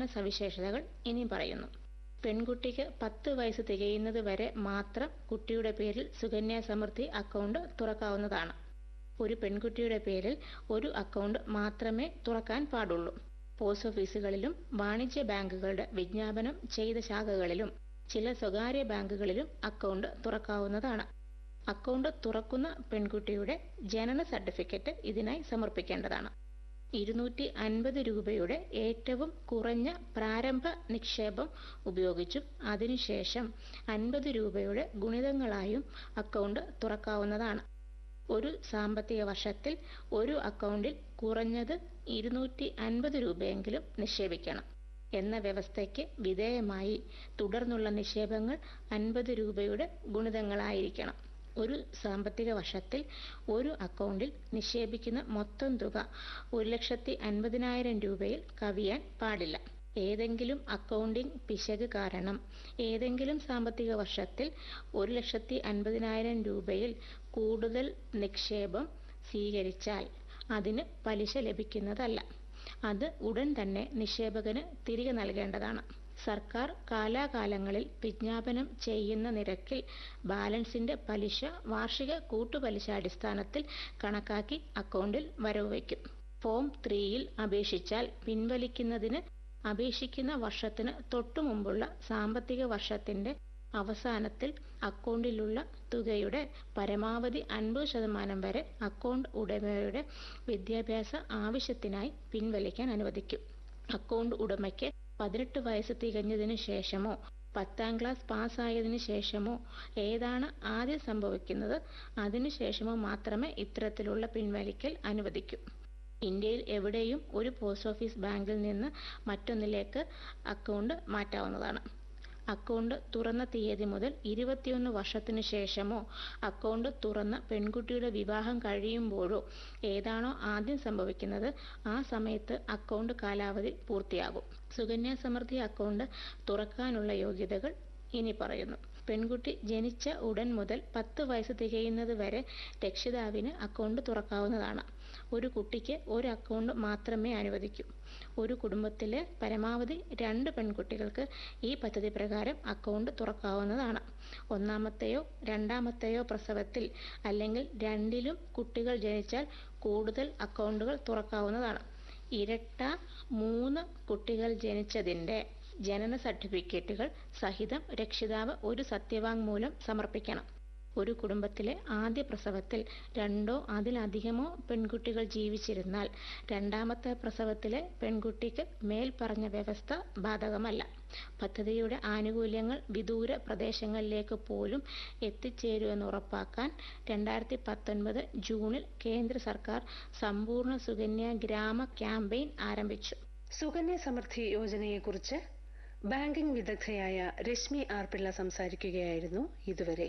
പ്രധാന സവിശേഷതകൾ ഇനി പറയുന്നു പെൺകുട്ടിക്ക് പത്ത് വയസ്സ് തികയുന്നത് വരെ മാത്രം കുട്ടിയുടെ പേരിൽ സുകന്യാ സമൃദ്ധി അക്കൗണ്ട് തുറക്കാവുന്നതാണ് ഒരു പെൺകുട്ടിയുടെ പേരിൽ ഒരു അക്കൗണ്ട് മാത്രമേ തുറക്കാൻ പാടുള്ളൂ പോസ്റ്റ് ഓഫീസുകളിലും വാണിജ്യ ബാങ്കുകളുടെ വിജ്ഞാപനം ചെയ്ത ശാഖകളിലും ചില സ്വകാര്യ ബാങ്കുകളിലും അക്കൗണ്ട് തുറക്കാവുന്നതാണ് അക്കൗണ്ട് തുറക്കുന്ന പെൺകുട്ടിയുടെ ജനന സർട്ടിഫിക്കറ്റ് ഇതിനായി സമർപ്പിക്കേണ്ടതാണ് ഇരുന്നൂറ്റി അൻപത് രൂപയുടെ ഏറ്റവും കുറഞ്ഞ പ്രാരംഭ നിക്ഷേപം ഉപയോഗിച്ചും അതിനുശേഷം അൻപത് രൂപയുടെ ഗുണിതങ്ങളായും അക്കൗണ്ട് തുറക്കാവുന്നതാണ് ഒരു സാമ്പത്തിക വർഷത്തിൽ ഒരു അക്കൗണ്ടിൽ കുറഞ്ഞത് ഇരുന്നൂറ്റി അൻപത് രൂപയെങ്കിലും നിക്ഷേപിക്കണം എന്ന വ്യവസ്ഥയ്ക്ക് വിധേയമായി തുടർന്നുള്ള നിക്ഷേപങ്ങൾ അൻപത് രൂപയുടെ ഗുണിതങ്ങളായിരിക്കണം ഒരു സാമ്പത്തിക വർഷത്തിൽ ഒരു അക്കൗണ്ടിൽ നിക്ഷേപിക്കുന്ന മൊത്തം തുക ഒരു ലക്ഷത്തി അൻപതിനായിരം രൂപയിൽ കവിയാൻ പാടില്ല ഏതെങ്കിലും അക്കൗണ്ടിംഗ് പിശക് കാരണം ഏതെങ്കിലും സാമ്പത്തിക വർഷത്തിൽ ഒരു ലക്ഷത്തി അൻപതിനായിരം രൂപയിൽ കൂടുതൽ നിക്ഷേപം സ്വീകരിച്ചാൽ അതിന് പലിശ ലഭിക്കുന്നതല്ല അത് ഉടൻ തന്നെ നിക്ഷേപകന് തിരികെ നൽകേണ്ടതാണ് സർക്കാർ കാലാകാലങ്ങളിൽ വിജ്ഞാപനം ചെയ്യുന്ന നിരക്കിൽ ബാലൻസിന്റെ പലിശ വാർഷിക കൂട്ടുപലിശ അടിസ്ഥാനത്തിൽ കണക്കാക്കി അക്കൗണ്ടിൽ വരവ് വയ്ക്കും ഫോം ത്രീയിൽ അപേക്ഷിച്ചാൽ പിൻവലിക്കുന്നതിന് അപേക്ഷിക്കുന്ന വർഷത്തിന് തൊട്ടു മുമ്പുള്ള സാമ്പത്തിക വർഷത്തിന്റെ അവസാനത്തിൽ അക്കൗണ്ടിലുള്ള തുകയുടെ പരമാവധി അൻപത് ശതമാനം വരെ അക്കൗണ്ട് ഉടമയുടെ വിദ്യാഭ്യാസ ആവശ്യത്തിനായി പിൻവലിക്കാൻ അനുവദിക്കും അക്കൗണ്ട് ഉടമയ്ക്ക് പതിനെട്ട് വയസ്സ് തികഞ്ഞതിനു ശേഷമോ പത്താം ക്ലാസ് പാസ്സായതിനു ശേഷമോ ഏതാണ് ആദ്യം സംഭവിക്കുന്നത് അതിനുശേഷമോ മാത്രമേ ഇത്തരത്തിലുള്ള പിൻവലിക്കൽ അനുവദിക്കൂ ഇന്ത്യയിൽ എവിടെയും ഒരു പോസ്റ്റ് ഓഫീസ് ബാങ്കിൽ നിന്ന് മറ്റൊന്നിലേക്ക് അക്കൗണ്ട് മാറ്റാവുന്നതാണ് അക്കൗണ്ട് തുറന്ന തീയതി മുതൽ ഇരുപത്തിയൊന്ന് വർഷത്തിനു ശേഷമോ അക്കൗണ്ട് തുറന്ന പെൺകുട്ടിയുടെ വിവാഹം കഴിയുമ്പോഴോ ഏതാണോ ആദ്യം സംഭവിക്കുന്നത് ആ സമയത്ത് അക്കൗണ്ട് കാലാവധി പൂർത്തിയാകും സുകന്യാ സമൃദ്ധി അക്കൗണ്ട് തുറക്കാനുള്ള യോഗ്യതകൾ ഇനി പറയുന്നു പെൺകുട്ടി ജനിച്ച ഉടൻ മുതൽ പത്ത് വയസ്സ് തികയുന്നത് വരെ രക്ഷിതാവിന് അക്കൗണ്ട് തുറക്കാവുന്നതാണ് ഒരു കുട്ടിക്ക് ഒരു അക്കൗണ്ട് മാത്രമേ അനുവദിക്കൂ ഒരു കുടുംബത്തിലെ പരമാവധി രണ്ട് പെൺകുട്ടികൾക്ക് ഈ പദ്ധതി പ്രകാരം അക്കൗണ്ട് തുറക്കാവുന്നതാണ് ഒന്നാമത്തെയോ രണ്ടാമത്തെയോ പ്രസവത്തിൽ അല്ലെങ്കിൽ രണ്ടിലും കുട്ടികൾ ജനിച്ചാൽ കൂടുതൽ അക്കൗണ്ടുകൾ തുറക്കാവുന്നതാണ് ഇരട്ട മൂന്ന് കുട്ടികൾ ജനിച്ചതിൻ്റെ ജനന സർട്ടിഫിക്കറ്റുകൾ സഹിതം രക്ഷിതാവ് ഒരു സത്യവാങ്മൂലം സമർപ്പിക്കണം ഒരു കുടുംബത്തിലെ ആദ്യ പ്രസവത്തിൽ രണ്ടോ അതിലധികമോ പെൺകുട്ടികൾ ജീവിച്ചിരുന്നാൽ രണ്ടാമത്തെ പ്രസവത്തിലെ പെൺകുട്ടിക്ക് മേൽ പറഞ്ഞ വ്യവസ്ഥ ബാധകമല്ല പദ്ധതിയുടെ ആനുകൂല്യങ്ങൾ വിദൂര പ്രദേശങ്ങളിലേക്ക് പോലും എത്തിച്ചേരുമെന്ന് ഉറപ്പാക്കാൻ രണ്ടായിരത്തി പത്തൊൻപത് ജൂണിൽ കേന്ദ്ര സർക്കാർ സമ്പൂർണ്ണ സുകന്യ ഗ്രാമ ക്യാമ്പയിൻ ആരംഭിച്ചു സുകന്യ സമൃദ്ധി യോജനയെക്കുറിച്ച് ബാങ്കിംഗ് വിദഗ്ധയായ രശ്മി ആർ പിള്ള സംസാരിക്കുകയായിരുന്നു ഇതുവരെ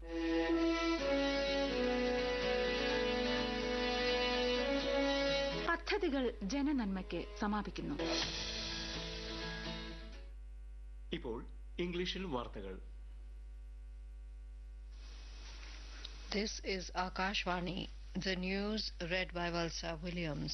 പദ്ധതികൾ ജനനന്മയ്ക്ക് സമാപിക്കുന്നു ഇപ്പോൾ ഇംഗ്ലീഷിൽ വാർത്തകൾ This is Akashvani, the news read by Valsa Williams.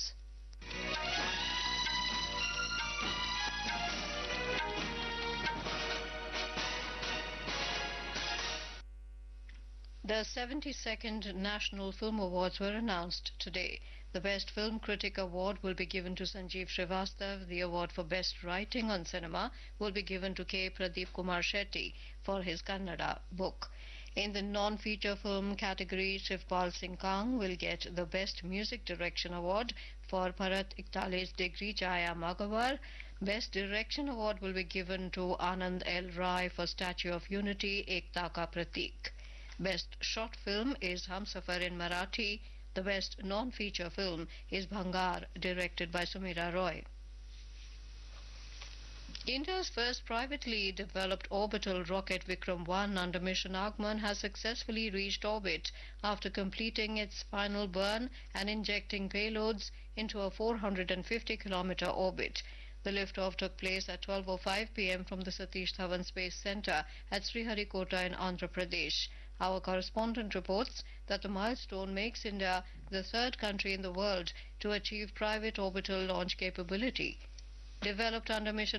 The 72nd National Film Awards were announced today. The Best Film Critic Award will be given to Sanjeev Srivastav. The award for Best Writing on Cinema will be given to K. Pradeep Kumar Shetty for his Kannada book. In the non-feature film category, Shivpal Singh Kang will get the Best Music Direction Award for Bharat Iktale's Degree Jaya Magavar. Best Direction Award will be given to Anand L. Rai for Statue of Unity, Ekta Ka Pratik. Best Short Film is Hamsafar in Marathi. The Best Non-Feature Film is Bhangar, directed by Sumira Roy. India's first privately developed orbital rocket Vikram 1 under mission Agman has successfully reached orbit after completing its final burn and injecting payloads into a 450 kilometer orbit. The liftoff took place at 12.05 pm from the Satish Dhawan Space Center at Sriharikota in Andhra Pradesh. Our correspondent reports that the milestone makes India the third country in the world to achieve private orbital launch capability. Developed under mission